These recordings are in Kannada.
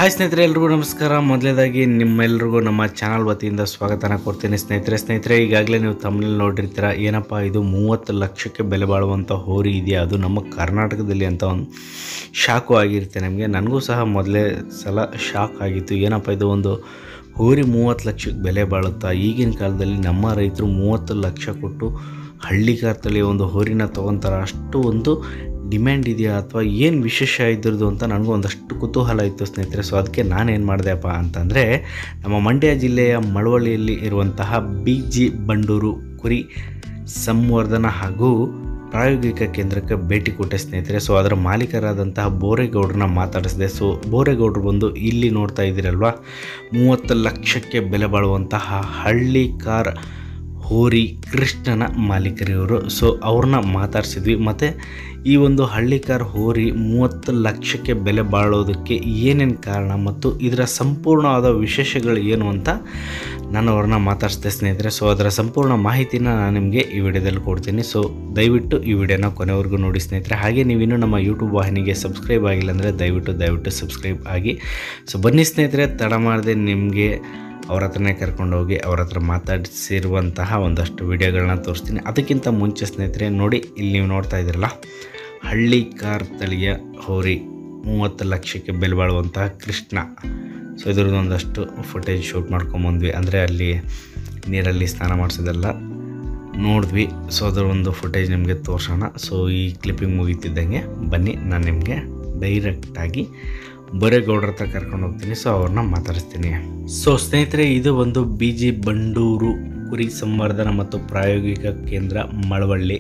ಹಾಯ್ ಸ್ನೇಹಿತರೆ ಎಲ್ರಿಗೂ ನಮಸ್ಕಾರ ಮೊದಲೇದಾಗಿ ನಿಮ್ಮೆಲ್ರಿಗೂ ನಮ್ಮ ಚಾನಲ್ ವತಿಯಿಂದ ಸ್ವಾಗತನ ಕೊಡ್ತೀನಿ ಸ್ನೇಹಿತರೆ ಸ್ನೇಹಿತರೆ ಈಗಾಗಲೇ ನೀವು ತಮ್ಮಲ್ಲಿ ನೋಡಿರ್ತೀರ ಏನಪ್ಪ ಇದು ಮೂವತ್ತು ಲಕ್ಷಕ್ಕೆ ಬೆಲೆ ಬಾಳುವಂಥ ಹೋರಿ ಇದೆಯಾ ಅದು ನಮ್ಮ ಕರ್ನಾಟಕದಲ್ಲಿ ಅಂತ ಒಂದು ಶಾಕು ಆಗಿರುತ್ತೆ ನಮಗೆ ನನಗೂ ಸಹ ಮೊದಲೇ ಸಲ ಶಾಕ್ ಆಗಿತ್ತು ಏನಪ್ಪ ಇದು ಒಂದು ಹೋರಿ ಮೂವತ್ತು ಲಕ್ಷಕ್ಕೆ ಬೆಲೆ ಬಾಳುತ್ತಾ ಈಗಿನ ಕಾಲದಲ್ಲಿ ನಮ್ಮ ರೈತರು ಮೂವತ್ತು ಲಕ್ಷ ಕೊಟ್ಟು ಹಳ್ಳಿಗಾರ ತಳಿಯ ಒಂದು ಹೋರಿನ ತೊಗೊತಾರೆ ಅಷ್ಟು ಒಂದು ಡಿಮ್ಯಾಂಡ್ ಇದೆಯಾ ಅಥವಾ ಏನು ವಿಶೇಷ ಇದ್ರದ್ದು ಅಂತ ನನಗೂ ಒಂದಷ್ಟು ಕುತೂಹಲ ಇತ್ತು ಸ್ನೇಹಿತರೆ ಸೊ ಅದಕ್ಕೆ ನಾನೇನು ಮಾಡಿದೆಪ್ಪ ಅಂತಂದರೆ ನಮ್ಮ ಮಂಡ್ಯ ಜಿಲ್ಲೆಯ ಮಳವಳ್ಳಿಯಲ್ಲಿ ಇರುವಂತಹ ಬಿ ಜಿ ಬಂಡೂರು ಕುರಿ ಸಂವರ್ಧನ ಹಾಗೂ ಪ್ರಾಯೋಗಿಕ ಕೇಂದ್ರಕ್ಕೆ ಭೇಟಿ ಕೊಟ್ಟೆ ಸ್ನೇಹಿತರೆ ಸೊ ಅದರ ಮಾಲೀಕರಾದಂತಹ ಬೋರೇಗೌಡ್ರನ್ನ ಮಾತಾಡಿಸಿದೆ ಸೊ ಬೋರೇಗೌಡರು ಬಂದು ಇಲ್ಲಿ ನೋಡ್ತಾ ಇದ್ದೀರಲ್ವಾ ಮೂವತ್ತು ಲಕ್ಷಕ್ಕೆ ಬೆಲೆ ಬಾಳುವಂತಹ ಹಳ್ಳಿ ಕಾರ್ ಹೋರಿ ಕೃಷ್ಣನ ಮಾಲೀಕರು ಇವರು ಸೊ ಅವ್ರನ್ನ ಮಾತಾಡಿಸಿದ್ವಿ ಮತ್ತು ಈ ಒಂದು ಹಳ್ಳಿಕಾರ್ ಹೋರಿ ಮೂವತ್ತು ಲಕ್ಷಕ್ಕೆ ಬೆಲೆ ಬಾಳೋದಕ್ಕೆ ಏನೇನು ಕಾರಣ ಮತ್ತು ಇದರ ಸಂಪೂರ್ಣವಾದ ವಿಶೇಷಗಳು ಏನು ಅಂತ ನಾನು ಅವ್ರನ್ನ ಮಾತಾಡಿಸಿದೆ ಸ್ನೇಹಿತರೆ ಸೊ ಅದರ ಸಂಪೂರ್ಣ ಮಾಹಿತಿನ ನಾನು ನಿಮಗೆ ಈ ವಿಡಿಯೋದಲ್ಲಿ ಕೊಡ್ತೀನಿ ಸೊ ದಯವಿಟ್ಟು ಈ ವಿಡಿಯೋನ ಕೊನೆವರೆಗೂ ನೋಡಿ ಸ್ನೇಹಿತರೆ ಹಾಗೆ ನೀವಿನ್ನೂ ನಮ್ಮ ಯೂಟ್ಯೂಬ್ ವಾಹಿನಿಗೆ ಸಬ್ಸ್ಕ್ರೈಬ್ ಆಗಿಲ್ಲ ಅಂದರೆ ದಯವಿಟ್ಟು ದಯವಿಟ್ಟು ಸಬ್ಸ್ಕ್ರೈಬ್ ಆಗಿ ಸೊ ಬನ್ನಿ ಸ್ನೇಹಿತರೆ ತಡ ಮಾಡದೆ ನಿಮಗೆ ಅವ್ರ ಹತ್ರನೇ ಕರ್ಕೊಂಡು ಹೋಗಿ ಅವ್ರ ಹತ್ರ ಮಾತಾಡಿಸಿರುವಂತಹ ಒಂದಷ್ಟು ವಿಡಿಯೋಗಳನ್ನ ತೋರಿಸ್ತೀನಿ ಅದಕ್ಕಿಂತ ಮುಂಚೆ ಸ್ನೇಹಿತರೆ ನೋಡಿ ಇಲ್ಲಿ ನೀವು ನೋಡ್ತಾ ಇದ್ದೀರಲ್ಲ ಹಳ್ಳಿ ಕಾರ್ ತಳಿಯ ಹೋರಿ ಮೂವತ್ತು ಲಕ್ಷಕ್ಕೆ ಬೆಲೆ ಬಾಳುವಂತಹ ಕೃಷ್ಣ ಸೊ ಇದ್ರದ್ದು ಒಂದಷ್ಟು ಫುಟೇಜ್ ಶೂಟ್ ಮಾಡ್ಕೊಂಬಂದ್ವಿ ಅಂದರೆ ಅಲ್ಲಿ ನೀರಲ್ಲಿ ಸ್ನಾನ ಮಾಡಿಸೋದೆಲ್ಲ ನೋಡಿದ್ವಿ ಸೊ ಅದರ ಒಂದು ಫುಟೇಜ್ ನಿಮಗೆ ತೋರಿಸೋಣ ಸೊ ಈ ಕ್ಲಿಪ್ಪಿಂಗ್ ಮುಗೀತಿದ್ದಂಗೆ ಬನ್ನಿ ನಾನು ನಿಮಗೆ ಡೈರೆಕ್ಟಾಗಿ ಬರೇಗೌಡ್ರ ಹತ್ರ ಕರ್ಕೊಂಡು ಹೋಗ್ತೀನಿ ಸೊ ಅವ್ರನ್ನ ಮಾತಾಡಿಸ್ತೀನಿ ಸೊ ಸ್ನೇಹಿತರೆ ಇದು ಒಂದು ಬಿ ಜಿ ಬಂಡೂರು ಕುರಿ ಸಂವರ್ಧನ ಮತ್ತು ಪ್ರಾಯೋಗಿಕ ಕೇಂದ್ರ ಮಳವಳ್ಳಿ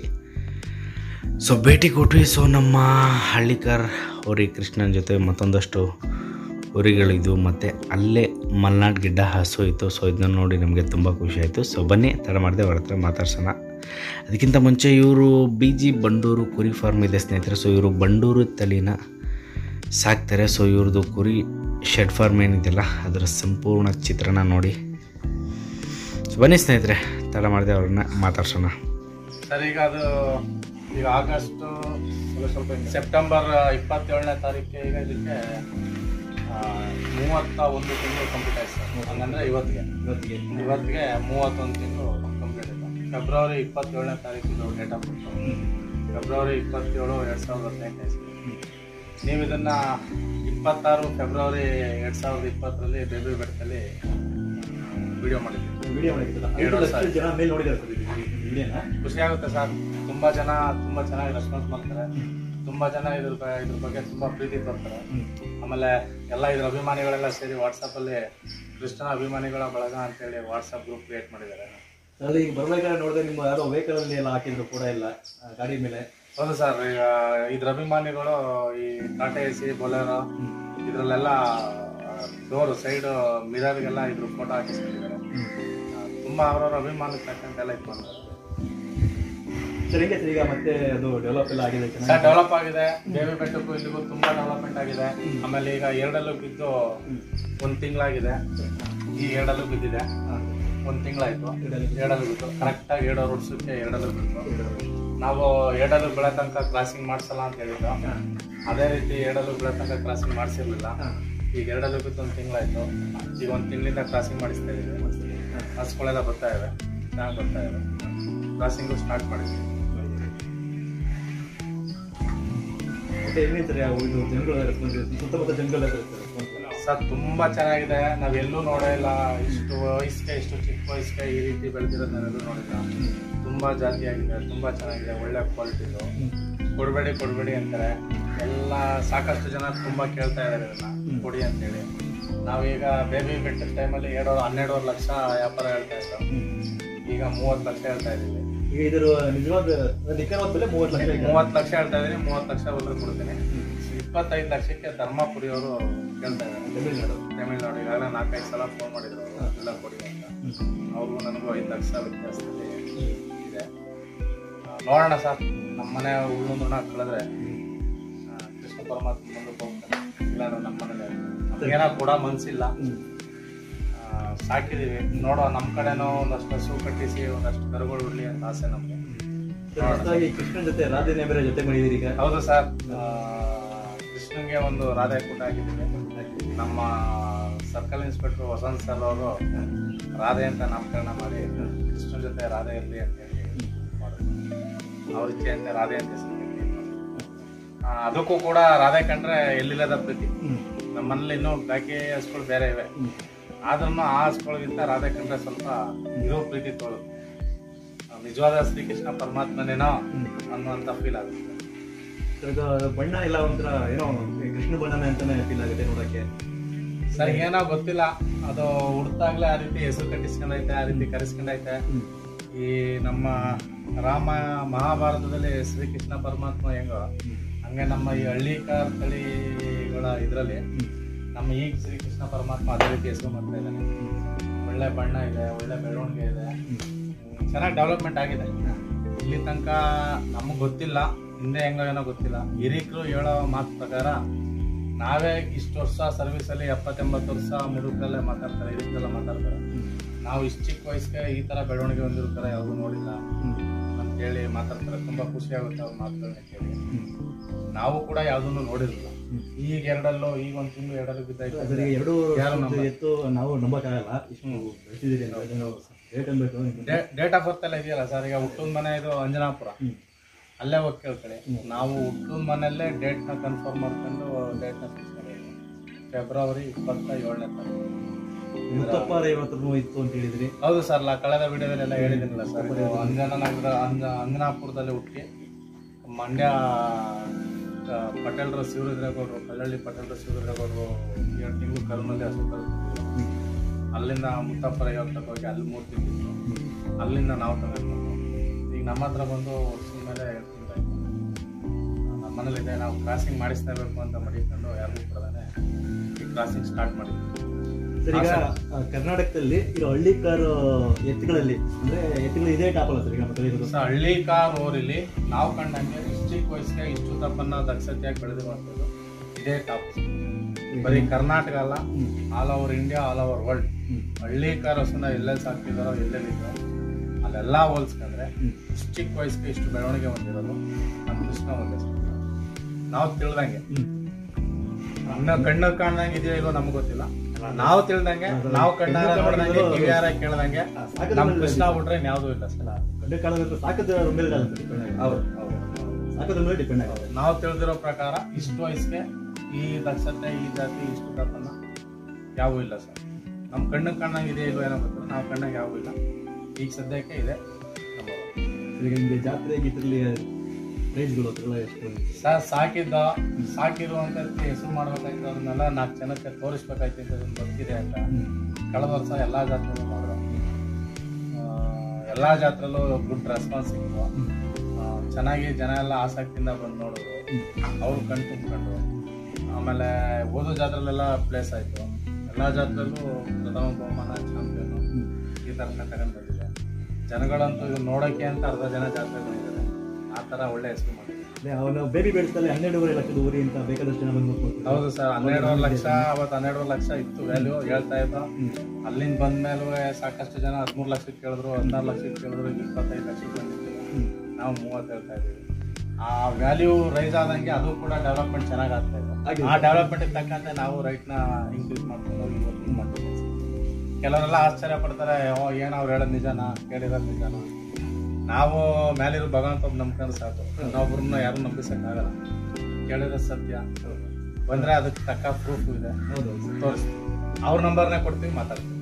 ಸೊ ಭೇಟಿ ಕೊಟ್ವಿ ಸೊ ನಮ್ಮ ಹಳ್ಳಿಕಾರ್ ಹೋರಿ ಕೃಷ್ಣನ ಜೊತೆ ಮತ್ತೊಂದಷ್ಟು ಹೋರಿಗಳಿದ್ವು ಮತ್ತು ಅಲ್ಲೇ ಮಲ್ನಾಡ್ ಗಿಡ್ಡ ಹಸು ಇತ್ತು ಸೊ ಇದನ್ನ ನೋಡಿ ನಮಗೆ ತುಂಬ ಖುಷಿ ಆಯಿತು ಸೊ ಬನ್ನಿ ತಡ ಮಾಡಿದೆ ಅವ್ರ ಹತ್ರ ಮಾತಾಡ್ಸೋಣ ಅದಕ್ಕಿಂತ ಮುಂಚೆ ಇವರು ಬಿ ಜಿ ಬಂಡೂರು ಕುರಿ ಫಾರ್ಮ್ ಇದೆ ಸ್ನೇಹಿತರೆ ಸೊ ಇವರು ಬಂಡೂರು ತಳಿನ ಸಾಕ್ತಾರೆ ಸೊ ಇವ್ರದ್ದು ಕುರಿ ಶೆಡ್ ಫಾರ್ಮ್ ಏನಿದೆಯಲ್ಲ ಅದರ ಸಂಪೂರ್ಣ ಚಿತ್ರಣ ನೋಡಿ ಸೊ ಬನ್ನಿ ಸ್ನೇಹಿತರೆ ತಡ ಮಾಡಿದೆ ಅವ್ರನ್ನ ಮಾತಾಡ್ಸೋಣ ಸರ್ ಈಗ ಅದು ಈಗ ಆಗಸ್ಟ್ ಸೆಪ್ಟೆಂಬರ್ ಇಪ್ಪತ್ತೇಳನೇ ತಾರೀಕಿಗೆ ಈಗ ಇದಕ್ಕೆ ಆ, ಮೂವತ್ತ ಒಂದು ತಿಂಗಳು ಕಂಪ್ಲೀಟ್ ಆಯ್ತು ಸರ್ ಹಂಗಂದ್ರೆ ಇವತ್ತಿಗೆ ಇವತ್ತಿಗೆ ಇವತ್ತಿಗೆ ಮೂವತ್ತೊಂದು ತಿಂಗಳು ಕಂಪ್ಲೀಟ್ ಆಯ್ತು ಫೆಬ್ರವರಿ ಇಪ್ಪತ್ತೇಳನೇ ತಾರೀಕಿದು ಡೇಟ್ ಆಫ್ ಬರ್ತು ಫೆಬ್ರವರಿ ಇಪ್ಪತ್ತೇಳು ಎರಡು ಸಾವಿರದ ಹದಿನೆಂಟು ಇಸ್ವಿ ನೀವು ಇದನ್ನ ಇಪ್ಪತ್ತಾರು ಫೆಬ್ರವರಿ ಎರಡು ಸಾವಿರದ ಇಪ್ಪತ್ತರಲ್ಲಿ ಬೇಬಿ ಬೆಟ್ಟದಲ್ಲಿ ವಿಡಿಯೋ ಮಾಡಿದ್ವಿ ವಿಡಿಯೋ ಮಾಡಿದ್ದಲ್ಲ ಎರಡು ಐದು ವರ್ಷ ಲಕ್ಷ ಜನ ಮೇಲೆ ನೋಡಿದ್ದಾರೆ ಸರ್ ಇದು ವಿಡಿಯೋನ ಖುಷಿ ಆಗುತ್ತೆ ಸರ್ ತುಂಬಾ ಜನ ತುಂಬಾ ಚೆನ್ನಾಗಿ ರೆಸ್ಪಾನ್ಸ್ ಮಾಡ್ತಾರೆ ತುಂಬಾ ಜನ ಇದ್ರ ಬ- ಇದ್ರ ಬಗ್ಗೆ ತುಂಬಾ ಪ್ರೀತಿ ತೋರ್ತಾರೆ ಆಮೇಲೆ ಎಲ್ಲ ಇದ್ರ ಅಭಿಮಾನಿಗಳೆಲ್ಲ ಸೇರಿ ವಾಟ್ಸಪ್ ಅಲ್ಲಿ ಕೃಷ್ಣನ ಅಭಿಮಾನಿಗಳ ಬಳಗ ಅಂತೇಳಿ ವಾಟ್ಸಪ್ ಗ್ರೂಪ್ ಕ್ರಿಯೇಟ್ ಮಾಡಿದ್ದಾರೆ ಅದ್ರಲ್ಲಿ ಈಗ ಬರ್ಬೇಕಾದ್ರೆ ನೋಡಿದ್ರೆ ನಿಮ್ಮ ಯಾರೋ ವೆಹಿಕಲ್ ಅಲ್ಲಿ ಎಲ್ಲ ಹಾಕಿದ್ರು ಕೂಡ ಇಲ್ಲ ಆ, ಗಾಡಿ ಮೇಲೆ ಹೌದು ಸರ್ ಈಗ ಇದ್ರ ಅಭಿಮಾನಿಗಳು ಈ ಟಾಟಾ ಎ ಸಿ ಬೊಲೆರೋ ಇದ್ರಲ್ಲೆಲ್ಲ ಡೋರ್ ಸೈಡ್ ಮಿರರ್ಗೆಲ್ಲ ಇದ್ರ ಫೋಟೋ ಹಾಕಿಸ್ಕೊಂಡಿದ್ದಾರೆ ಆ, ತುಂಬಾ ಅವ್ರವ್ರ ಅಭಿಮಾನಕ್ಕೆ ತಕ್ಕಂತೆಲ್ಲ ಇದು ಮಾಡಿದ್ದಾರೆ ಸರ್ ಹೆಂಗೆ ಸರ್ ಈಗ ಮತ್ತೆ ಅದು ಡೆವಲಪ್ ಎಲ್ಲ ಆಗಿದೆ ಚೆನ್ನಾಗಿ ಸರ್ ಡೆವಲಪ್ ಆಗಿದೆ ಬೇಬಿ ಬೆಟ್ಟಕ್ಕೂ ಇಲ್ಲಿಗೂ ತುಂಬಾ ಡೆವಲಪ್ಮೆಂಟ್ ಆಗಿದೆ ಆಮೇಲೆ ಈಗ ಎರಡಲ್ಲೂ ಬಿದ್ದು ಒಂದ್ ತಿಂಗಳಾಗಿದೆ ಈ ಎರಡಲ್ಲೂ ಬಿದ್ದಿದೆ ಒಂದ್ ತಿಂಗಳಾಯ್ತು ಎರಡಲ್ಲೂ ಬಿತ್ತು ಕರೆಕ್ಟ್ ಆಗಿ ಏಡೋ ರೋಡ್ಸಕ್ಕೆ ಎರಡಲ್ಲೂ ಬಿತ್ತು ನಾವು ಎರಡಲ್ಲೂ ಬೆಳೆ ತನಕ ಕ್ರಾಸಿಂಗ್ ಮಾಡಿಸಲ್ಲ ಅಂತ ಹೇಳಿದ್ದು ಅದೇ ರೀತಿ ಎರಡಲ್ಲೂ ಬೆಳೆ ತನಕ ಕ್ರಾಸಿಂಗ್ ಮಾಡಿಸಿರ್ಲಿಲ್ಲ ಈಗ ಎರಡಲ್ಲೂ ಬಿತ್ತು ಒಂದ್ ತಿಂಗಳಾಯ್ತು ಈಗ ಒಂದ್ ತಿಂಗಳಿಂದ ಕ್ರಾಸಿಂಗ್ ಮಾಡಿಸ್ತಾ ಇದೀವಿ ಹಸ್ಗಳೆಲ್ಲ ಬರ್ತಾ ಇವೆ ಚೆನ್ನಾಗಿ ಬರ್ತಾ ಇವೆ ಕ್ರಾಸಿಂಗು ಸ್ಟಾರ್ಟ್ ಮಾಡಿದ್ವಿ ಮತ್ತೆ ಹೆಂಗೆ ಸರ್ ಯಾವ ಇದು ಜನಗಳ ರೆಸ್ಪಾನ್ಸ್ ಸುತ್ತಮುತ್ತ ಜನಗಳ ರೆಸ್ಪಾನ್ಸ್ ಸರ್ ತುಂಬಾ ಚೆನ್ನಾಗಿದೆ ನಾವೆಲ್ಲೂ ನೋಡೇ ಇಲ್ಲ ಇಷ್ಟು ವಯಸ್ಸಿಗೆ ಇಷ್ಟು ಚಿಕ್ಕ ವಯಸ್ಸಿಗೆ ಈ ರೀತಿ ಬೆಳೆದಿರೋದು ನಾವೆಲ್ಲೂ ನೋಡಿಲ್ಲ ತುಂಬಾ ಜಾತಿಯಾಗಿದೆ ತುಂಬಾ ಚೆನ್ನಾಗಿದೆ ಒಳ್ಳೆ ಕ್ವಾಲಿಟಿದು ಕೊಡಬೇಡಿ ಕೊಡಬೇಡಿ ಅಂತಾರೆ ಎಲ್ಲ ಸಾಕಷ್ಟು ಜನ ತುಂಬಾ ಕೇಳ್ತಾ ಇದ್ದಾರೆ ಇದನ್ನ ಕೊಡಿ ಅಂತೇಳಿ ನಾವೀಗ ಬೇಬಿ ಬೆಟ್ಟದ ಟೈಮಲ್ಲಿ ಎರಡು ಹನ್ನೆರಡುವರೆ ಲಕ್ಷ ವ್ಯಾಪಾರ ಹೇಳ್ತಾ ಇದ್ದೋ ಈಗ ಮೂವತ್ತು ಲಕ್ಷ ಹೇಳ್ತಾ ಇದೀವಿ ಈಗ ಇದ್ರ ನಿಜವಾದ ನಿಖರವಾದ ಬೆಲೆ ಮೂವತ್ತು ಲಕ್ಷ ಇದೆ ಮೂವತ್ತು ಲಕ್ಷ ಹೇಳ್ತಾ ಇದೀನಿ ಮೂವತ್ತು ಲಕ್ಷ ಒಳಗೆ ಕೊಡ್ತೀನಿ ಇಪ್ಪತ್ತೈದು ಲಕ್ಷಕ್ಕೆ ಧರ್ಮಪುರಿ ಅವರು ಕೇಳ್ತಾ ಇದ್ದಾರೆ ತಮಿಳ್ನಾಡು ತಮಿಳ್ನಾಡು ಈಗಾಗಲೇ ನಾಲ್ಕೈದು ಸಲ ಫೋನ್ ಮಾಡಿದ್ರು ಅವ್ರು, ಎಲ್ಲ ಕೊಡಿ ಅಂತ ಅವ್ರಿಗೂ ನನಗೂ ಐದು ಲಕ್ಷ ವ್ಯತ್ಯಾಸದಲ್ಲಿ ಇದೆ ಆ, ನೋಡೋಣ ಸರ್ ನಮ್ಮ ಮನೆ ಉಳ್ಳು ಋಣ ಕಳೆದ್ರೆ ಆ, ಕೃಷ್ಣ ಪರಮಾತ್ಮ ಮುಂದಕ್ಕೆ ಹೋಗ್ತಾನೆ ಇಲ್ಲಾಂದ್ರೆ ನಮ್ಮ ಮನೇಲಿ ನಮಗೇನೋ ಕೂಡ ಮನ್ಸಿಲ್ಲ ಆ, ಸಾಕಿದೀವಿ ನೋಡೋ ನಮ್ಮ ಕಡೆನೂ ಒಂದಷ್ಟು ಹಸು ಕಟ್ಟಿಸಿ ಒಂದಷ್ಟು ಕರುಗಳು ಉಡ್ಲಿ ಅಂತ ಆಸೆ ನಮಗೆ ಹೊಸದಾಗಿ ಕೃಷ್ಣನ್ ಜೊತೆ ರಾಧೆ ಬೇರೆ ಜೊತೆ ಮಾಡಿದಿರಿ ಈಗ ಹೌದು ಸರ್ ಕೃಷ್ಣ ಕೃಷ್ಣಂಗೆ ಒಂದು ರಾಧೆ ಕೂಟ ಆಗಿದ್ದೀವಿ ನಮ್ಮ ಸರ್ಕಲ್ ಇನ್ಸ್ಪೆಕ್ಟರ್ ವಸಂತ್ ಸರ್ ಅವರು ರಾಧೆ ಅಂತ ನಾಮಕರಣ ಮಾಡಿ ಕೃಷ್ಣನ ಜೊತೆ ರಾಧೆ ಇರಲಿ ಅಂತ ಹೇಳಿ ಮಾಡಿದ್ರು ಅವ್ರ ಇಚ್ಛೆಯಂತೆ ರಾಧೆ ಅಂತ ಹೆಸರು ಆ, ಅದಕ್ಕೂ ಕೂಡ ರಾಧೆ ಕಂಡ್ರೆ ಎಲ್ಲಿಲ್ಲದ ಪ್ರೀತಿ ನಮ್ಮ ಮನೇಲಿ ಇನ್ನೂ ಬಾಕಿ ಹಸ್ಗಳು ಬೇರೆ ಇವೆ ಆದ್ರೂ ಆ ಹಸ್ಗಳಿಗಿಂತ ರಾಧೆ ಕಂಡ್ರೆ ಸ್ವಲ್ಪ ಇರೋ ಪ್ರೀತಿ ತೋರುತ್ತೆ ಆ, ನಿಜವಾದ ಶ್ರೀಕೃಷ್ಣ ಪರಮಾತ್ಮನೇನೋ ಅನ್ನುವಂಥ ಫೀಲ್ ಆಗುತ್ತೆ ಈಗ ಬಣ್ಣ ಎಲ್ಲ ಒಂಥರ ಏನೋ ಕೃಷ್ಣ ಬಣ್ಣನೇ ಅಂತಾನೆ ಫೀಲ್ ಆಗುತ್ತೆ ನೋಡಕ್ಕೆ ಸರ್ ಏನೋ ಗೊತ್ತಿಲ್ಲ ಅದು ಹುಡ್ತಾಗ್ಲೇ ಆ ರೀತಿ ಹೆಸರು ಕಟ್ಟಿಸ್ಕೊಂಡೈತೆ ಆ ರೀತಿ ಕರೆಸ್ಕೊಂಡೈತೆ ಈ ನಮ್ಮ ರಾಮ ಮಹಾಭಾರತದಲ್ಲಿ ಶ್ರೀಕೃಷ್ಣ ಪರಮಾತ್ಮ ಹೆಂಗೋ ಹಂಗೆ ನಮ್ಮ ಈ ಹಳ್ಳಿಕಾರ್ ತಳಿಗಳ ಇದರಲ್ಲಿ ನಮ್ಮ ಈಗ ಶ್ರೀಕೃಷ್ಣ ಪರಮಾತ್ಮ ಅದೇ ರೀತಿ ಹೆಸರು ಮಾಡ್ತಾ ಇದ್ದಾನೆ ಒಳ್ಳೆ ಬಣ್ಣ ಇದೆ ಒಳ್ಳೆ ಬೆಳವಣಿಗೆ ಇದೆ ಚೆನ್ನಾಗಿ ಡೆವಲಪ್ಮೆಂಟ್ ಆಗಿದೆ ಇಲ್ಲಿ ತನಕ ನಮಗೆ ಗೊತ್ತಿಲ್ಲ ಹಿಂದೆ ಹೆಂಗೋ ಏನೋ ಗೊತ್ತಿಲ್ಲ ಹಿರಿಕರು ಹೇಳೋ ಮಾತು ಪ್ರಕಾರ ನಾವೇ ಇಷ್ಟು ವರ್ಷ ಸರ್ವಿಸಲ್ಲಿ ಎಪ್ಪತ್ತೆಂಬತ್ತು ವರ್ಷ ಮುದುಕರಲ್ಲೇ ಮಾತಾಡ್ತಾರೆ ಹಿರಿಕರೆಲ್ಲ ಮಾತಾಡ್ತಾರೆ ನಾವು ಇಷ್ಟು ಚಿಕ್ಕ ವಯಸ್ಸಿಗೆ ಈ ತರ ಬೆಳವಣಿಗೆ ಹೊಂದಿರ್ತಾರೆ ಯಾವುದು ನೋಡಿಲ್ಲ ಅಂತೇಳಿ ಮಾತಾಡ್ತಾರೆ ತುಂಬಾ ಖುಷಿ ಆಗುತ್ತೆ ಅವ್ರ ಮಾತುಗಳನ್ನ ಕೇಳಿ ನಾವು ಕೂಡ ಯಾವುದನ್ನು ನೋಡಿರಲಿಲ್ಲ ಈಗ ಎರಡಲ್ಲೋ ಈಗ ಒಂದು ತಿಂಗಳು ಎರಡಲ್ಲೂ ಬಿದ್ದಾಯ್ತು ಅದರಿಗೆ ಎರಡು ಯಾರು ವರ್ಷದ ನಂಬಲ್ಲ? ಎತ್ತು ನಾವು ನಂಬಕ್ಕಾಗಲ್ಲ ಇಷ್ಟು ಬೆಳೆಸಿದ್ದೀರಿ ಅಂತ ಅದನ್ನು ರೇಟ್ ಅನ್ಬೇಕು ನಿಮ್ಗೆ. ಡೇಟ್ ಆಫ್ ಬರ್ತ್ ಎಲ್ಲ ಇದೆಯಲ್ಲ ಸರ್ ಈಗ ಹುಟ್ಟದ ಮನೆ ಇದು ಅಂಜನಾಪುರ ಹ್ಮ್. ಅಲ್ಲೇ ಹೋಗಿ ಕೇಳ್ಕೊಳ್ಳಿ ನಾವು ಹುಟ್ಟದ ಮನೆಯಲ್ಲೇ ಡೇಟ್ನ ಕನ್ಫರ್ಮ್ ಮಾಡ್ಕೊಂಡು ಡೇಟ್ನ ಫಿಕ್ಸ್ ಮಾಡಿದ್ವಿ ಫೆಬ್ರವರಿ ಇಪ್ಪತ್ತ ಏಳನೇ ತಾರೀಕು ಮುತ್ತಪ್ಪ ಐವತ್ತು ಇತ್ತು ಅಂತ ಹೇಳಿದ್ರಿ ಹೌದು ಸರ್ ನಾ ಕಳೆದ ವಿಡಿಯೋದಲ್ಲಿ ಎಲ್ಲ ಹೇಳಿದ್ದೀನಲ್ಲ ಸರ್ ಇದು ಅಂಜನನಗರ ಅಂಜ ಅಂಜನಾಪುರದಲ್ಲಿ ಹುಟ್ಟಿ ಮಂಡ್ಯ ಆ, ಪಟೇಲ್ರ ಶಿವರುದ್ರೇಗೌಡರು ಕಲ್ಲಳ್ಳಿ ಪಟೇಲ್ರ ಶಿವರುದ್ರೇಗೌಡರು ಎರಡು ತಿಂಗಳು ಕರುನಲ್ಲಿ ಹಸು ಕಲ್ತಿದ್ರು ಅಲ್ಲಿಂದ ಮುತ್ತಪ್ಪರ ಐವತ್ತಕ್ಕೆ ಹೋಗಿ ಅಲ್ಲಿ ಮೂರು ತಿಂಗಳು ಅಲ್ಲಿಂದ ನಾವು ತಗೊಂಡು ಈಗ ನಮ್ಮ ಹತ್ರ ಬಂದು ವರ್ಷದ ಮೇಲೆ ಎರಡು ತಿಂಗಳಾಯ್ತು ನಮ್ಮ ಮನೇಲಿದೆ ನಾವು ಕ್ರಾಸಿಂಗ್ ಮಾಡಿಸ್ತಾ ಇರಬೇಕು ಅಂತ ಮಡಿಕೊಂಡು ಯಾರಿಗೂ ಕೊಡದಾನೆ ಈ ಕ್ರಾಸಿಂಗ್ ಸ್ಟಾರ್ಟ್ ಮಾಡಿದ್ವಿ ಸರ್ ಈಗ ಆ, ಕರ್ನಾಟಕದಲ್ಲಿ ಇರೋ ಹಳ್ಳಿ ಕಾರ್ ಎತ್ತುಗಳಲ್ಲಿ ಅಂದ್ರೆ ಎತ್ತುಗಳು ಇದೇ ಟಾಪ್ ಅಲ್ಲ ಸರ್ ಈಗ ನಮ್ಮ ಕಲಿಯೋದು ಸೊ ಹಳ್ಳಿ ಕಾರ್ ಓರಿಲಿ ನಾವು ಕಂಡಂಗೆ ಇಷ್ಟು ಚಿಕ್ಕ ವಯಸ್ಸಿಗೆ ಇಷ್ಟು ತಪ್ಪನ್ನ ದಕ್ಷತೆಯಾಗಿ ಬೆಳೆದಿರುವಂಥದ್ದು ಇದೇ ಟಾಪ್ ಬರೀ ಕರ್ನಾಟಕ ಅಲ್ಲ all over India all over world Hallikar ಹಸುನ ಎಲ್ಲೆಲ್ಲಿ ಸಾಕ್ತಿದಾರೋ ಎಲ್ಲೆಲ್ಲಿದ್ದಾರೋ ಅಲ್ಲೆಲ್ಲ ಹೋಲ್ಸ್ಕೊಂಡ್ರೆ ಇಷ್ಟು ಚಿಕ್ಕ ವಯಸ್ಸಿಗೆ ಇಷ್ಟು ಬೆಳವಣಿಗೆ ಹೊಂದಿರೋದು ನಮ್ಮ ಕೃಷ್ಣ ಒಂದೇ ನಾವು ತಿಳ್ದಂಗೆ ಇನ್ನ ಕಣ್ಣು ಕಾಣ್ದಂಗೆ ಇದೆಯೋ ಇಲ್ವೋ ನಮ್ಗೆ ಗೊತ್ತಿಲ್ಲ ನಾವು ತಿಳ್ದಂಗೆ ನಾವು ಕಣ್ಣಾರ ನೋಡ್ದಂಗೆ ಕಿವಿಯಾರ ಕೇಳ್ದಂಗೆ ನಮ್ಮ ಕೃಷ್ಣ ಬಿಟ್ರೆ ಇನ್ಯಾವುದೂ ಇಲ್ಲ ಸರ್ ಗಂಡ ಕಾಲದ ಸಾಕದ ಮೇಲೆ ಡಿಪೆಂಡ್ ಆಗುತ್ತೆ ಹೌದು ಹೌದು ಸಾಕದ ಮೇಲೆ ಡಿಪೆಂಡ್ ಆಗುತ್ತೆ ನಾವು ತಿಳಿದಿರೋ ಪ್ರಕಾರ ಇಷ್ಟು ವಯಸ್ಸಿಗೆ ಈ ದಕ್ಷತೆ ಈ ಜಾತಿ ಇಷ್ಟು ದಪ್ಪನ ಯಾವೂ ಇಲ್ಲ ಸರ್ ನಮ್ಮ ಕಣ್ಣಿಗೆ ಕಣ್ಣಾಗ ಇದೆ ಇಲ್ವೋ ಏನೋ ಗೊತ್ತಿಲ್ಲ ನಾವು ಕಣ್ಣಾಗ ಯಾವೂ ಇಲ್ಲ ಈಗ ಸದ್ಯಕ್ಕೆ ಇದೆ number one. ಈಗ ನಿಮಗೆ ಜಾತ್ರೆ ಗೀತ್ರಲ್ಲಿ ಪ್ರೈಸ್ಗಳು ಅದೆಲ್ಲ ಎಷ್ಟು ಸರ್ ಸಾಕಿದ್ದ ಸಾಕಿರುವಂತ ಹೆಸರು ಮಾಡ್ಬೇಕಾಯ್ತು ಅದನ್ನೆಲ್ಲ ನಾಲ್ಕು ಜನಕ್ಕೆ ತೋರಿಸ್ಬೇಕಾಯ್ತು ಅಂತ ಅದನ್ನ ಬರ್ತಿದೆ ಅಂತ ಕಳೆದ ವರ್ಷ ಎಲ್ಲ ಜಾತ್ರೆಗಳು ಮಾಡಿದ್ರು ಎಲ್ಲ ಜಾತ್ರೆಲ್ಲೂ ಗುಡ್ ರೆಸ್ಪಾನ್ಸ್ ಸಿಕ್ತು ಆ, ಚೆನ್ನಾಗಿ ಜನ ಎಲ್ಲ ಆಸಕ್ತಿಯಿಂದ ಬಂದು ನೋಡಿದ್ರು ಅವ್ರು ಕಣ್ ತುಂಬ್ಕೊಂಡ್ರು ಆಮೇಲೆ ಓದೋ ಜಾತ್ರೆಲೆಲ್ಲ ಪ್ಲೇಸ್ ಆಯಿತು ಎಲ್ಲ ಜಾತ್ರೆಲ್ಲೂ ಪ್ರಥಮ ಬಹುಮಾನ ಚಾಂಪಿಯನ್ ಈ ಥರ ತಗೊಂಡು ಬಂದಿದೆ ಜನಗಳಂತೂ ಇದು ನೋಡೋಕ್ಕೆ ಅಂತ ಅರ್ಧ ಜನ ಜಾತ್ರೆಗಳಿದ್ದಾರೆ ಆ ಥರ ಒಳ್ಳೆ ಹೆಸರು ಮಾಡಿದೆ ಅವನು ಬೇಬಿ ಬೆಳೆಸಲ್ಲಿ ಹನ್ನೆರಡೂವರೆ ಲಕ್ಷದ ಊರಿ ಅಂತ ಬೇಕಾದಷ್ಟು ಜನ ಬಂದು ನೋಡ್ಕೊಳ್ತಾರೆ ಹೌದು ಸರ್ ಹನ್ನೆರಡುವರೆ ಲಕ್ಷ ಅವತ್ತು ಹನ್ನೆರಡುವರೆ ಲಕ್ಷ ಇತ್ತು ವ್ಯಾಲ್ಯೂ ಹೇಳ್ತಾ ಇದ್ದು ಅಲ್ಲಿಂದ ಬಂದ್ಮೇಲೂ ಸಾಕಷ್ಟು ಜನ ಹದಿಮೂರು ಲಕ್ಷಕ್ಕೆ ಕೇಳಿದ್ರು ಹದಿನಾರು ಲಕ್ಷಕ್ಕೆ ಕೇಳಿದ್ರು ಈಗ ಇಪ್ಪತ್ತೈದು ಲಕ್ಷಕ್ಕೆ ಬಂದಿದ್ದೀವಿ ನಾವು ಮೂವತ್ತು ಹೇಳ್ತಾ ಇದ್ದೀವಿ ಆ ವ್ಯಾಲ್ಯೂ ರೈಸ್ ಆದಂಗೆ ಅದು ಕೂಡ ಡೆವಲಪ್ಮೆಂಟ್ ಚೆನ್ನಾಗಿ ಆಗ್ತಾ ಇದೆ ಆಗಿದೆ. ಆ ಡೆವಲಪ್ಮೆಂಟ್ ತಕ್ಕಂತೆ ನಾವು ರೈಟ್ನ ಇನ್ಕ್ರೀಸ್ ಮಾಡ್ಕೊಂಡು ಹೋಗಿ ಇವತ್ತು ಮಾಡ್ತೀವಿ ಕೆಲವರೆಲ್ಲ ಆಶ್ಚರ್ಯ ಪಡ್ತಾರೆ ಓ ಏನು ಅವ್ರು ಹೇಳೋದು ನಿಜನಾ ಕೇಳಿರೋದು ನಿಜನಾ ನಾವು ಮೇಲಿರೋ ಭಗವಂತ ಒಬ್ಬ ನಂಬ್ಕೊಂಡು ಸಾಕು ಇನ್ನೊಬ್ರನ್ನ ಯಾರು ನಂಬಿಸಕ್ಕಾಗಲ್ಲ ಕೇಳಿರೋ ಸತ್ಯ ಬಂದ್ರೆ ಅದಕ್ಕೆ ತಕ್ಕ ಪ್ರೂಫ್ ಇದೆ ಹೌದು ತೋರಿಸ್ತೀವಿ ಅವ್ರ ನಂಬರ್ನೇ ಕೊಡ್ತೀವಿ ಮಾತಾಡ್ತೀವಿ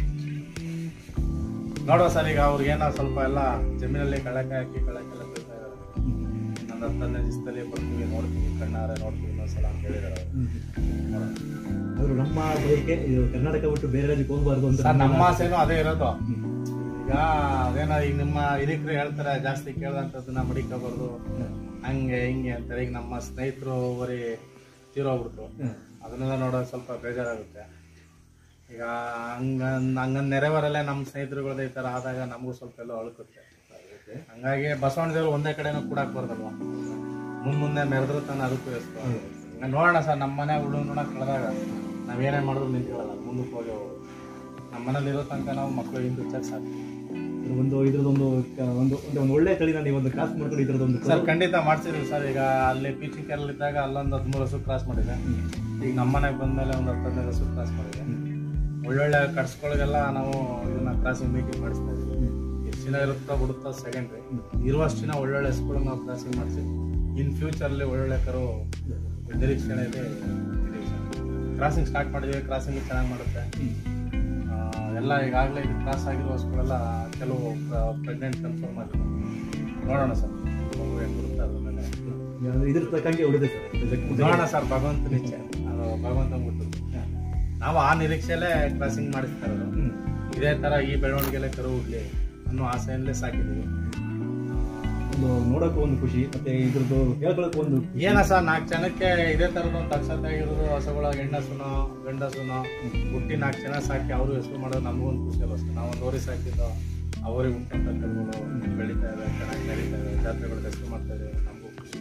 ನೋಡುವ ಸರ್ ಈಗ ಅವ್ರಿಗೇನೋ ಸ್ವಲ್ಪ ಎಲ್ಲ ಜಮೀನಲ್ಲಿ ಕಳಕೆ ಹಾಕಿ ಕಳಕೆಲ್ಲ ಬೀಳ್ತಾ ಇದಾರೆ ಇನ್ನೊಂದು ಹತ್ತು ಹದಿನೈದು ದಿವಸದಲ್ಲಿ ಬರ್ತೀವಿ ನೋಡ್ತೀವಿ ಕಣ್ಣಾರೆ ನೋಡ್ತೀವಿ ಇನ್ನೊಂದ್ಸಲ ಅಂತ ಹೇಳಿದಾರೆ ಅವ್ರು. ಅವರು ನಮ್ಮ ಬಯಕೆ ಇದು ಕರ್ನಾಟಕ ಬಿಟ್ಟು ಬೇರೆ ರಾಜ್ಯಕ್ಕೆ ಹೋಗಬಾರ್ದು ಅಂತ ಸರ್ ನಮ್ಮ ಆಸೆನೂ ಅದೇ ಇರೋದು ಈಗ ಅದೇನೋ ಈಗ ನಿಮ್ಮ ಹಿರಿಕರು ಹೇಳ್ತಾರೆ ಜಾಸ್ತಿ ಕೇಳ್ದಂಥದ್ದನ್ನ ಮಡಿಕೋಬಾರ್ದು ಹಂಗೆ ಹಿಂಗೆ ಅಂತಾರೆ ಈಗ ನಮ್ಮ ಸ್ನೇಹಿತರು ಬರೀ ತೀರೋಗ್ಬಿಟ್ರು ಅದನ್ನೆಲ್ಲ ನೋಡೋದು ಸ್ವಲ್ಪ ಬೇಜಾರಾಗುತ್ತೆ ಈಗ ಹಂಗ ಹಂಗಂದ್ ನೆರೆವರಲ್ಲೇ ನಮ್ಮ ಸ್ನೇಹಿತರುಗಳದ್ದು ಈ ಥರ ಆದಾಗ ನಮಗೂ ಸ್ವಲ್ಪ ಎಲ್ಲೋ ಅಳುಕುತ್ತೆ ಹಂಗಾಗಿ ಬಸವಣ್ಣ ದೇವರು ಒಂದೇ ಕಡೆನೂ ಕೂಡಕ್ ಬರ್ದಲ್ವ ಮುಂದ್ ಮುಂದೆ ಮೆರೆದ್ರು ತಾನು ಅದಕ್ಕೂ ಎಷ್ಟು ಹಂಗ ನೋಡೋಣ ಸರ್ ನಮ್ಮ ಮನೆ ಹುಡು ನೋಡಕ್ ಕಳೆದಾಗ ನಾವೇನೇ ಮಾಡಿದ್ರು ನಿಂತ್ಕೊಳ್ಳಲ್ಲ ಮುಂದಕ್ಕೆ ಹೋಗಿ ಹೋಗೋದು ನಮ್ಮ ಮನೇಲಿ ಇರೋ ತನಕ ನಾವು ಮಕ್ಕಳು ಹಿಂದೆ ಸಾಕು ಒಂದು ಇದ್ರದೊಂದು ಕ- ಒಂದು ಒಂದು ಒಂದು ಒಳ್ಳೆ ತಳಿನ ನೀವು ಒಂದು ಕ್ರಾಸ್ ಮಾಡ್ಕೊಂಡು ಇದ್ರದೊಂದು ಸರ್ ಖಂಡಿತ ಮಾಡ್ಸಿದ್ವಿ ಸರ್ ಈಗ ಅಲ್ಲಿ ಪೀಚಿಂಗ್ ಕೇರಳ ಇದ್ದಾಗ ಅಲ್ಲೊಂದು ಹದಿಮೂರು ಹಸು ಕ್ರಾಸ್ ಮಾಡಿದೆ ಈಗ ನಮ್ಮ ಮನೆಗೆ ಬಂದ್ಮೇಲೆ ಒಂದು ಹತ್ತು ಹದಿನೈದು ಹಸು ಕ್ರಾಸ್ ಮಾಡಿದೆ ಒಳ್ಳೊಳ್ಳೆ ಕಟ್ಸ್ಗಳಿಗೆಲ್ಲ ನಾವು ಇದನ್ನ ಕ್ರಾಸಿಂಗ್ ಮೀಟಿಂಗ್ ಮಾಡಿಸ್ತಾ ಇದ್ದೀವಿ ಎಷ್ಟು ದಿನ ಇರುತ್ತೋ ಬಿಡುತ್ತೋ ಸೆಕೆಂಡ್ರಿ ಇರುವಷ್ಟು ದಿನ ಒಳ್ಳೊಳ್ಳೆ ಹಸುಗಳು ನಾವು ಕ್ರಾಸಿಂಗ್ ಮಾಡಿಸಿ ಇನ್ ಫ್ಯೂಚರ್ಲಿ ಒಳ್ಳೊಳ್ಳೆ ಕರು ನಿರೀಕ್ಷಣೆ ಇದೆ ಕ್ರಾಸಿಂಗ್ ಸ್ಟಾರ್ಟ್ ಮಾಡಿದ್ದೀವಿ ಕ್ರಾಸಿಂಗ್ ಚೆನ್ನಾಗಿ ಮಾಡುತ್ತೆ ಆ, ಎಲ್ಲ ಈಗಾಗಲೇ ಇದು ಕ್ರಾಸ್ ಆಗಿರೋ ಹಸುಗಳೆಲ್ಲ ಕೆಲವು ಪ್ರೆಗ್ನೆಂಟ್ ಕನ್ಫರ್ಮ್ ಆಗಿದೆ ನೋಡೋಣ ಸರ್ ಮಗು ಹೆಂಗ್ ಬರುತ್ತೆ ಅದ್ರ ಮೇಲೆ ಇದ್ರ ತಕ್ಕಂಗೆ ಉಳಿದೆ ಸರ್ ನೋಡೋಣ ಸರ್ ಭಗವಂತನ ಇಚ್ಛೆ ಅದು ಭಗವಂತನ ಬಿಟ್ಟು ನಾವು ಆ ನಿರೀಕ್ಷೆಯಲ್ಲೇ ಕ್ರಾಸಿಂಗ್ ಮಾಡಿಸ್ತಾ ಇರೋದು ಇದೇ ತರ ಈ ಬೆಳವಣಿಗೆಲೆ ಕರು ಹುಡ್ಲಿ ಅನ್ನೋ ಆಸೆಯಲ್ಲೇ ಸಾಕಿದ್ದೀವಿ ಒಂದು ನೋಡೋಕ್ಕೂ ಒಂದು ಖುಷಿ ಮತ್ತೆ ಇದ್ರದ್ದು ಹೇಳ್ಕೊಳಕ್ಕೂ ಒಂದು ಏನ ಸರ್ ನಾಲ್ಕು ಜನಕ್ಕೆ ಇದೇ ತರದ ಒಂದು ದಕ್ಷತೆ ಆಗಿರೋದು ಹಸುಗಳ ಹೆಣ್ಣಸುನೋ ಗಂಡಸುನೋ ಹುಟ್ಟಿ ನಾಲ್ಕು ಜನ ಸಾಕಿ ಅವರು ಹೆಸರು ಮಾಡೋದು ನಮಗೊಂದು ಖುಷಿ ಅಲ್ಲ ಸರ್ ನಾವು ಒಂದು ಓರಿ ಸಾಕಿದ್ದು ಅವರಿಗೆ ಉಂಟಂತ ಕರುಗಳು ಬೆಳೀತಾ ಇವೆ ಚೆನ್ನಾಗಿ ನಡೀತಾ ಇವೆ ಜಾತ್ರೆಗಳು ಹೆಸರು ಮಾಡ್ತಾ ಇವೆ ನಮಗೂ ಖುಷಿ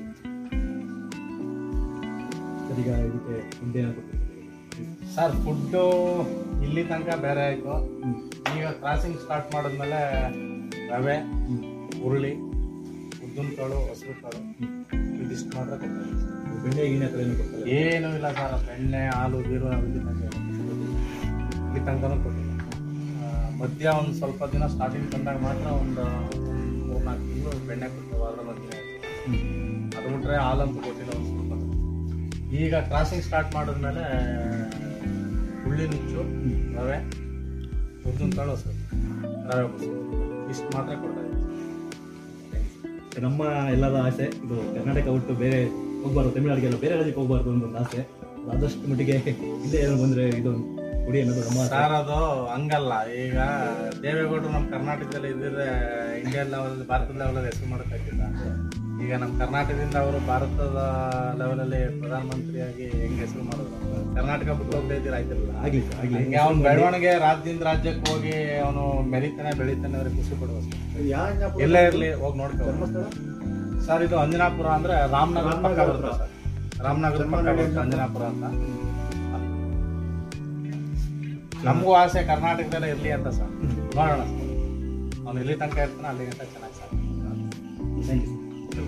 ಸರ್ ಈಗ ಇದಕ್ಕೆ ಹಿಂದೆ ಸರ್ ಫುಡ್ಡು ಇಲ್ಲಿ ತನಕ ಬೇರೆ ಆಯಿತು ಈಗ ಕ್ರಾಸಿಂಗ್ ಸ್ಟಾರ್ಟ್ ಮಾಡಿದ್ಮೇಲೆ ರವೆ ಹುರುಳಿ ಉದ್ದಿನ ಕಾಳು ಹಸಿರು ಕಾಳು ಇದಿಷ್ಟು ಮಾತ್ರ ಕೊಡ್ತಾರೆ ಬೆಣ್ಣೆ ಗಿಣ್ಣೆ ಹತ್ರ ಏನು ಕೊಡ್ತಾರೆ ಏನೂ ಇಲ್ಲ ಸರ್ ಬೆಣ್ಣೆ ಹಾಲು ಗೀರು ನಾವು ಇಲ್ಲಿ ತನಕ ಇಲ್ಲ. ಇಲ್ಲಿ ತನಕನೂ ಕೊಟ್ಟಿಲ್ಲ ಆ, ಮಧ್ಯ ಒಂದು ಸ್ವಲ್ಪ ದಿನ ಸ್ಟಾರ್ಟಿಂಗ್ ಬಂದಾಗ ಮಾತ್ರ ಒಂದು ಮೂರ್ನಾಲ್ಕು ತಿಂಗಳು ಬೆಣ್ಣೆ ಕೊಡ್ತೇವೆ ಅದ್ರ ಮಧ್ಯೆ ಅದು ಬಿಟ್ರೆ ಹಾಲಂತೂ ಕೊಟ್ಟಿಲ್ಲ ಒಂದು ಸ್ವಲ್ಪ ಈಗ ಕ್ರಾಸಿಂಗ್ ಸ್ಟಾರ್ಟ್ ಮಾಡಿದ್ಮೇಲೆ ಹುಳ್ಳಿ ನುಚ್ಚು ರವೆ ಉದ್ದಿನ ಕಾಳು ಹಸು ರವೆ ಬಸ್ಸು ಇಷ್ಟು ಮಾತ್ರ ಕೊಡ್ತಾ ಇದ್ದೀವಿ ನಮ್ಮ ಎಲ್ಲರ ಆಸೆ ಇದು ಕರ್ನಾಟಕ ಬಿಟ್ಟು ಬೇರೆ ಹೋಗ್ಬಾರ್ದು ತಮಿಳ್ನಾಡಿಗೆಲ್ಲ ಬೇರೆ ರಾಜ್ಯಕ್ಕೆ ಹೋಗ್ಬಾರ್ದು ಅನ್ನೋ ಒಂದು ಆಸೆ ಆದಷ್ಟು ಮಟ್ಟಿಗೆ ಇಲ್ಲೇ ಏನೋ ಬಂದ್ರೆ ಇದು ಕುಡಿ ಅನ್ನೋದು ನಮ್ಮ ಆಸೆ ಸರ್ ಅದು ಹಂಗಲ್ಲ ಈಗ ದೇವೇಗೌಡರು ನಮ್ಮ ಕರ್ನಾಟಕದಲ್ಲಿ ಇದ್ದಿದ್ರೆ ಇಂಡಿಯಾ ಲೆವೆಲ್ ಭಾರತದ ಲೆವೆಲಲ್ಲಿ ಹೆಸರು ಮಾಡೋಕ್ಕಾಗಿಲ್ಲ ಈಗ ನಮ್ಮ ಕರ್ನಾಟಕದಿಂದ ಅವರು ಭಾರತದ ಲೆವೆಲಲ್ಲಿ ಪ್ರಧಾನಮಂತ್ರಿಯಾಗಿ ಹೆಂಗ್ ಹೆಸರು ಮಾಡಿದ್ರು ಕರ್ನಾಟಕ ಬಿಟ್ಟು ಹೋಗದೆ ಇದ್ದೀರ ಆಯ್ತಿರಲ್ಲ ಆಗ್ಲಿ ಸರ್ ಆಗ್ಲಿ ಹಂಗೆ ಅವ್ನ ಬೆಳವಣಿಗೆ ರಾಜ್ಯದಿಂದ ರಾಜ್ಯಕ್ಕೆ ಹೋಗಿ ಅವನು ಮೆರಿತಾನೆ ಬೆಳಿತಾನೆ ಅವ್ರಿಗೆ ಖುಷಿ ಪಡುವ ಎಲ್ಲೇ ಇರ್ಲಿ ಹೋಗಿ ನೋಡ್ಕೊ ಸರ್ ಇದು ಅಂಜನಾಪುರ ಅಂದ್ರೆ ರಾಮನಗರ ಪಕ್ಕ ಬರುತ್ತೆ ಸರ್ ರಾಮನಗರ ಪಕ್ಕ ಬರುತ್ತೆ ಅಂಜನಾಪುರ ಅಂತ ನಮಗೂ ಆಸೆ ಕರ್ನಾಟಕದಲ್ಲೇ ಇರ್ಲಿ ಅಂತ ಸರ್ ನೋಡೋಣ ಸರ್ ಅವ್ನು ಇಲ್ಲಿ ತನಕ ಇರ್ತಾನೆ ಅಲ್ಲಿಗಂತ ಚೆನ್ನಾಗಿ ಸರ್ ಥ್ಯಾಂಕ್ ಯು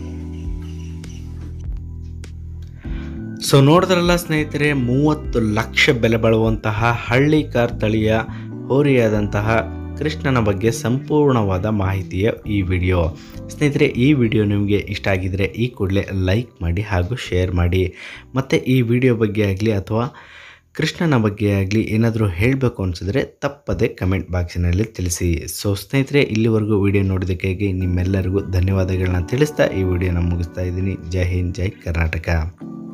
ಸೊ ನೋಡಿದ್ರಲ್ಲ ಸ್ನೇಹಿತರೆ ಮೂವತ್ತು ಲಕ್ಷ ಬೆಲೆ ಬಾಳುವಂತಹ ಹಳ್ಳಿಕಾರ್ ತಳಿಯ ಹೋರಿಯಾದಂತಹ ಕೃಷ್ಣನ ಬಗ್ಗೆ ಸಂಪೂರ್ಣವಾದ ಮಾಹಿತಿಯ ಈ ವಿಡಿಯೋ ಸ್ನೇಹಿತರೆ ಈ ವಿಡಿಯೋ ನಿಮಗೆ ಇಷ್ಟ ಆಗಿದರೆ ಈ ಕೂಡಲೇ ಲೈಕ್ ಮಾಡಿ ಹಾಗೂ ಶೇರ್ ಮಾಡಿ ಮತ್ತು ಈ ವಿಡಿಯೋ ಬಗ್ಗೆ ಆಗಲಿ ಅಥವಾ ಕೃಷ್ಣನ ಬಗ್ಗೆ ಆಗಲಿ ಏನಾದರೂ ಹೇಳಬೇಕು ಅನಿಸಿದ್ರೆ ತಪ್ಪದೆ ಕಮೆಂಟ್ ಬಾಕ್ಸಿನಲ್ಲಿ ತಿಳಿಸಿ ಸೊ ಸ್ನೇಹಿತರೆ ಇಲ್ಲಿವರೆಗೂ ವಿಡಿಯೋ ನೋಡಿದ್ದಕ್ಕಾಗಿ ನಿಮ್ಮೆಲ್ಲರಿಗೂ ಧನ್ಯವಾದಗಳನ್ನ ತಿಳಿಸ್ತಾ ಈ ವಿಡಿಯೋನ ಮುಗಿಸ್ತಾ ಇದ್ದೀನಿ ಜೈ ಹಿಂದ್ ಜೈ ಕರ್ನಾಟಕ